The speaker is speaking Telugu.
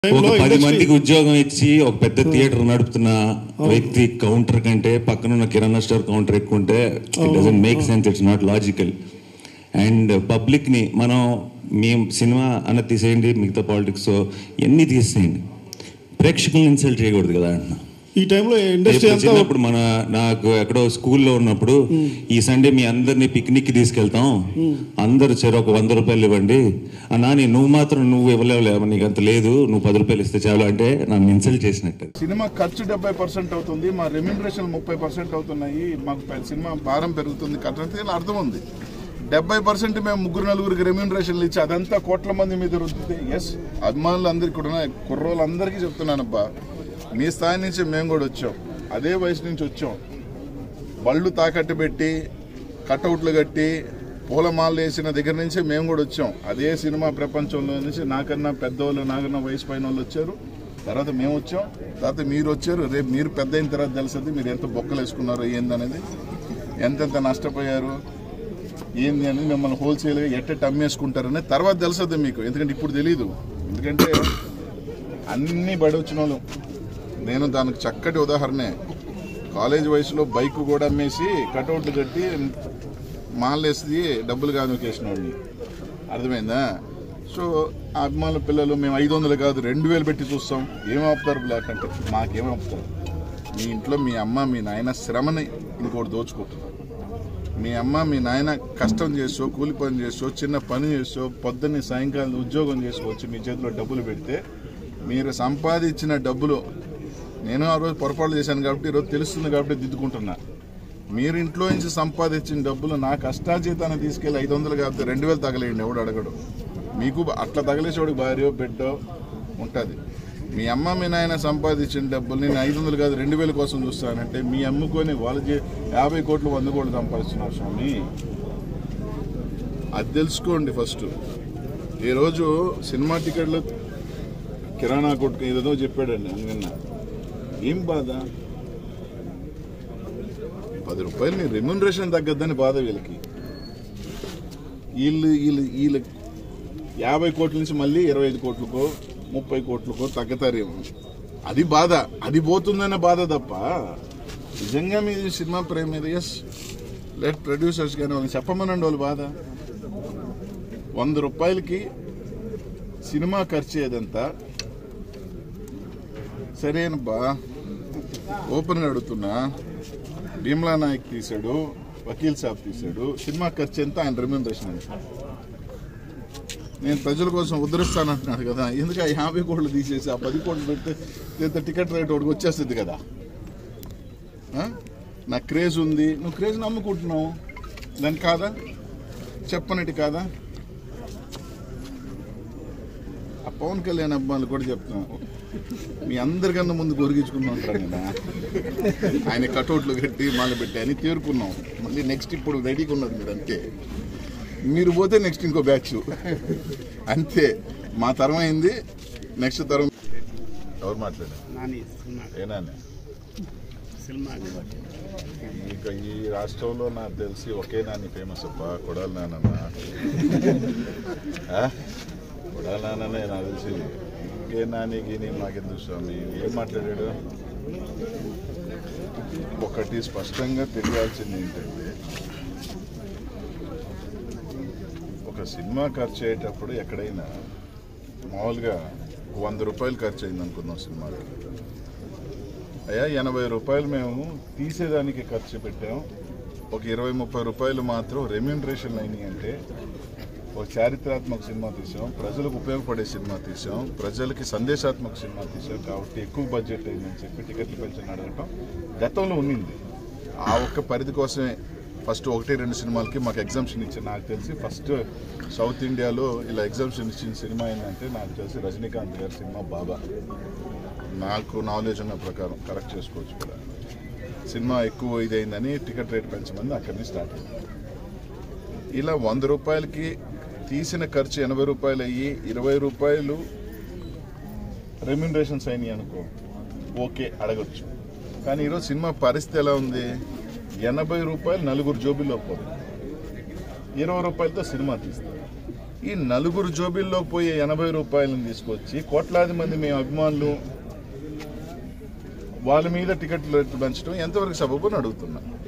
టైంలో ఒక పది ఇండస్ట్రీ- మందికి ఉద్యోగం ఇచ్చి ఒక పెద్ద థియేటర్ నడుపుతున్న వ్యక్తి కౌంటర్ కంటే పక్కన ఉన్న కిరాణా స్టోర్ కౌంటర్ ఎక్కువ ఉంటే it doesn't make sense it's not logical and public ని మనం మేము సినిమా అన్న తీసేయండి మిగతా పాలిటిక్స్ ఎన్ని తీసేయండి ప్రేక్షకులను ఇన్సల్ట్ చేయకూడదు కదా అన్న ఈ టైంలో ఇండస్ట్రీ రేపు అంతా చిన్నప్పుడు మన నాకు ఎక్కడో స్కూల్లో ఉన్నప్పుడు ఈ సండే మీ అందరినీ పిక్నిక్ కి తీసుకెళ్తాం అందరు చెరు ఒక వంద రూపాయలు ఇవ్వండి అన్నా నీ నువ్వు మాత్రం నువ్వు ఇవ్వలేవు నీకు అంత లేదు నువ్వు పది రూపాయలు ఇస్తే చాలు అంటే నన్ను ఇన్సల్ట్ చేసినట్టు సినిమా ఖర్చు డెబ్బై పర్సెంట్ అవుతుంది మా రెమ్యూనరేషన్ ముప్పై పర్సెంట్ అవుతున్నాయి మాకు పె- సినిమా భారం పెరుగుతుంది కట్టడానికి ఇలా అర్థం ఉంది డెబ్బై పర్సెంట్ మేము ముగ్గురు నలుగురికి రెమ్యూనరేషన్లు ఇచ్చి అదంతా కోట్ల మంది మీద రుద్దితే ఎస్ అభిమానులు అందరికీ కూడా కుర్రోళ్ళందరికీ చెప్తున్నానబ్బా మీ స్థాయి నుంచి మేము కూడా వచ్చాం అదే వయసు నుంచి వచ్చాం బళ్ళు తాకట్టు పెట్టి కటౌట్లు కట్టి పూలమాలలు వేసిన దగ్గర నుంచి మేము కూడా వచ్చాం అదే సినిమా ప్రపంచంలో నుంచి నాకన్నా పెద్దవాళ్ళు నాకన్నా వయసు పైన వాళ్ళు వచ్చారు తర్వాత మేము వచ్చాం తర్వాత మీరు వచ్చారు రేపు మీరు పెద్ద అయిన తర్వాత తెలుస్తుంది మీరు ఎంత బొక్కలు వేసుకున్నారో ఏందనేది ఎంతెంత నష్టపోయారు ఏంది అనేది మిమ్మల్ని హోల్సేల్గా ఎట్టెట్ అమ్మేసుకుంటారనేది తర్వాత తెలుస్తుంది మీకు ఎందుకంటే ఇప్పుడు తెలియదు ఎందుకంటే అన్నీ బడి వచ్చిన వాళ్ళు నేను దానికి చక్కటి ఉదాహరణే కాలేజ్ వయసులో బైక్ కూడా అమ్మేసి కటౌట్లు కట్టి మాలేసి డబ్బులు కానుకేసిన వాడిని అర్థమైందా సో ఆ అభిమానుల పిల్లలు మేము ఐదు వందలు కాదు రెండు వేలు పెట్టి చూస్తాం ఏం ఆపుతారు బ్లాక్ అంటే మాకేం ఆపుతారు మీ ఇంట్లో మీ అమ్మ మీ నాయన శ్రమని ఇంకోటి దోచుకుంటున్నారు మీ అమ్మ మీ నాయన కష్టం చేసో కూలి పని చేసో చిన్న పని చేసో పొద్దున్నే సాయంకాలం ఉద్యోగం చేసుకోవచ్చు మీ చేతిలో డబ్బులు పెడితే మీరు సంపాదించిన డబ్బులు నేను ఆ రోజు పొరపాటు చేశాను కాబట్టి ఈరోజు తెలుస్తుంది కాబట్టి దిద్దుకుంటున్నా మీరు ఇంట్లో నుంచి సంపాదించిన డబ్బులు నా కష్టాజీతాన్ని తీసుకెళ్ళి ఐదు వందలు కాకపోతే రెండు వేలు తగలేయండి ఎవడు అడగడు మీకు అట్లా తగలేసేవాడికి భార్యో బిడ్డో ఉంటుంది మీ అమ్మ మీ నాయన సంపాదించిన డబ్బులు నేను ఐదు వందలు కాదు రెండు వేల కోసం చూస్తానంటే మీ అమ్ముకొని వాళ్ళు చే- యాభై కోట్లు వంద కోట్లు సంపాదిస్తున్నారు స్వామి అది తెలుసుకోండి ఫస్ట్ ఈరోజు సినిమా టికెట్లు కిరాణా కొట్టుకు ఏదేదో చెప్పాడండి అందుకన్నా ఏం బాధ పది రూపాయలు నీ రెమ్యూనరేషన్ తగ్గద్దని బాధ వీళ్ళకి వీళ్ళు వీళ్ళు వీళ్ళు యాభై కోట్ల నుంచి మళ్ళీ ఇరవై ఐదు కోట్లకో ముప్పై కోట్లకో తగ్గుతారేమో అది బాధ అది పోతుందనే బాధ తప్ప నిజంగా మీ సినిమా ప్రేమ మీద ఎస్ లెట్ ప్రొడ్యూసర్స్ కానీ వాళ్ళని చెప్పమనండి వాళ్ళు బాధ వంద రూపాయలకి సినిమా ఖర్చు ఏదంతా సరేనబ్బా ఓపెన్ అడుగుతున్నా భీమ్లా నాయక్ తీశాడు వకీల్ సాబ్ తీశాడు సినిమా ఖర్చు ఎంత ఆయన రెమ్యూనరేషన్ ఎంత నేను ప్రజల కోసం ఉద్ధరిస్తానంటున్నాడు కదా ఎందుకు ఆ యాభై కోట్లు తీసేసి ఆ పది కోట్లు పెడితే ఇంత టికెట్ రేట్ ఒకటికి వచ్చేస్తుంది కదా ఆ? నాకు క్రేజ్ ఉంది నువ్వు క్రేజ్ నమ్ముకుంటున్నావు దాని కాదా చెప్పనట్టు కాదా ఆ పవన్ కళ్యాణ్ అబ్బాయిలు కూడా చెప్తున్నాను మీ అందరికన్నా ముందు కొరిగించుకున్నాం ఉంటారు నేను ఆయన కటౌట్లు కట్టి మాల పెట్టి అని తేరుకున్నాం మళ్ళీ నెక్స్ట్ ఇప్పుడు రెడీగా ఉన్నది మీరు అంతే మీరు పోతే నెక్స్ట్ ఇంకో బ్యాచ్ అంతే మా తరం అయింది నెక్స్ట్ తరం ఎవరు మాట్లాడారు నాని సినిమా ఏనా సినిమా ఇక ఈ రాష్ట్రంలో నాకు తెలిసి ఒకే నాని ఫేమస్ అబ్బా కొడాలి నానన్న ఆ? కొడాలి నాన్ననే నాకు తెలిసి ఇంకే నాని గీని మాకెందుకు స్వామి ఏం మాట్లాడాడు ఒకటి స్పష్టంగా తెలియాల్సింది ఏంటంటే ఒక సినిమా ఖర్చు అయ్యేటప్పుడు ఎక్కడైనా మామూలుగా వంద రూపాయలు ఖర్చు అయింది అనుకుందాం సినిమాకి అయ్యా ఎనభై రూపాయలు మేము తీసేదానికి ఖర్చు పెట్టాం ఒక ఇరవై ముప్పై రూపాయలు మాత్రం రెమ్యూనరేషన్ అయినాయి అంటే ఒక చారిత్రాత్మక సినిమా తీసాం ప్రజలకు ఉపయోగపడే సినిమా తీసాం ప్రజలకి సందేశాత్మక సినిమా తీసాం కాబట్టి ఎక్కువ బడ్జెట్ అయిందని చెప్పి టికెట్లు పెంచని అడగటం గతంలో ఉన్నింది ఆ ఒక్క పరిధి కోసమే ఫస్ట్ ఒకటి రెండు సినిమాలకి మాకు ఎగ్జామ్షన్ ఇచ్చారు నాకు తెలిసి ఫస్ట్ సౌత్ ఇండియాలో ఇలా ఎగ్జామ్షన్ ఇచ్చిన సినిమా ఏంటంటే నాకు తెలిసి రజనీకాంత్ గారి సినిమా బాబా నాకు నాలెడ్జ్ ఉన్న ప్రకారం కరెక్ట్ చేసుకోవచ్చు కూడా సినిమా ఎక్కువ ఇదైందని టికెట్ రేట్ పెంచమని అక్కడి నుంచి స్టార్ట్ అయింది ఇలా వంద రూపాయలకి తీసిన ఖర్చు ఎనభై రూపాయలు అయ్యి ఇరవై రూపాయలు రెమ్యూనరేషన్స్ అయినాయి అనుకో ఓకే అడగచ్చు కానీ ఈరోజు సినిమా పరిస్థితి ఎలా ఉంది ఎనభై రూపాయలు నలుగురు జోబీలో పోతుంది ఇరవై రూపాయలతో సినిమా తీస్తారు ఈ నలుగురు జోబీల్లో పోయే ఎనభై రూపాయలను తీసుకొచ్చి కోట్లాది మంది మేము అభిమానులు వాళ్ళ మీద టికెట్లు రేట్లు పెంచడం ఎంతవరకు సబబు అని అడుగుతున్నా